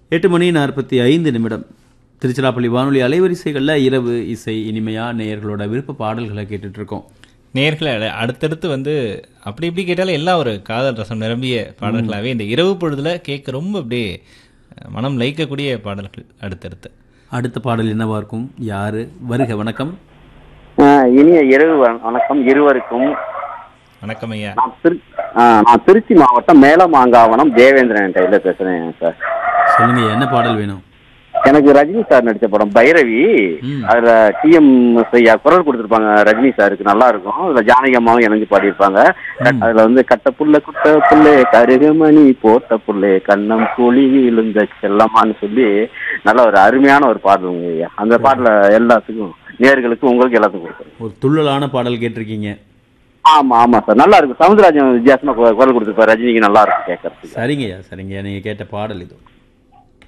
எட்டு மணி நாற்பத்தி ஐந்து நிமிடம் திருச்சிராப்பள்ளி வானொலி அலைவரிசைகளில் இரவு இசை இனிமையா நேயர்களோட விருப்ப பாடல்களை கேட்டுட்டு இருக்கோம் நேர்களை அட- அடுத்தடுத்து வந்து அப்படி இப்படி கேட்டாலும் எல்லாம் ஒரு காதல் ரசம் நிரம்பிய பாடல்களாகவே இந்த இரவு பொழுதுல கேட்க ரொம்ப அப்படியே அஹ், மனம் லயிக்கக்கூடிய பாடல்கள் அடுத்தடுத்து அடுத்த பாடல் என்னவா இருக்கும் யாரு வருக வணக்கம் ஆ, இனிய இரவு வ- வணக்கம் இருவருக்கும் வணக்கம் ஐயா நான் திரு ஆ, நான் திருச்சி மாவட்டம் மேலமாங்காவனம் தேவேந்திரன் டைல பேசுறேன் சார் சொல்லுங்க என்ன பாடல் வேணும் எனக்கு ரஜினி சார் நடிச்ச படம் பைரவி ம். அதுல டிஎம் ஐயா குரல் கொடுத்திருப்பாங்க ரஜினி சாருக்கு நல்லா இருக்கும் அதுல ஜானகி அம்மாவும் இணைஞ்சு பாடியிருப்பாங்க ம். அதுல வந்து கட்ட புள்ள குட்ட புள்ளே கருகமணி போட்ட புள்ளே கண்ணம் குழி விழுந்த செல்லம்மான்னு சொல்லி நல்ல ஒரு அருமையான ஒரு பாடலுங்க ஐயா அந்த பாடல எல்லாத்துக்கும் நேர்களுக்கும் உங்களுக்கு எல்லாத்துக்கும் கொடுக்குறேன் ஒரு துள்ளலான பாடல் கேட்டிருக்கீங்க ஆமா ஆமா சார் நல்லா இருக்கும் சவுந்தரராஜன் வித்தியாசமா கு- குரல் கொடுத்துருப்பாரு ரஜினிக்கு நல்லா இருக்கும் கேட்கறதுக்கு சரிங்கய்யா சரிங்கய்யா நீங்க கேட்ட பாடல் இது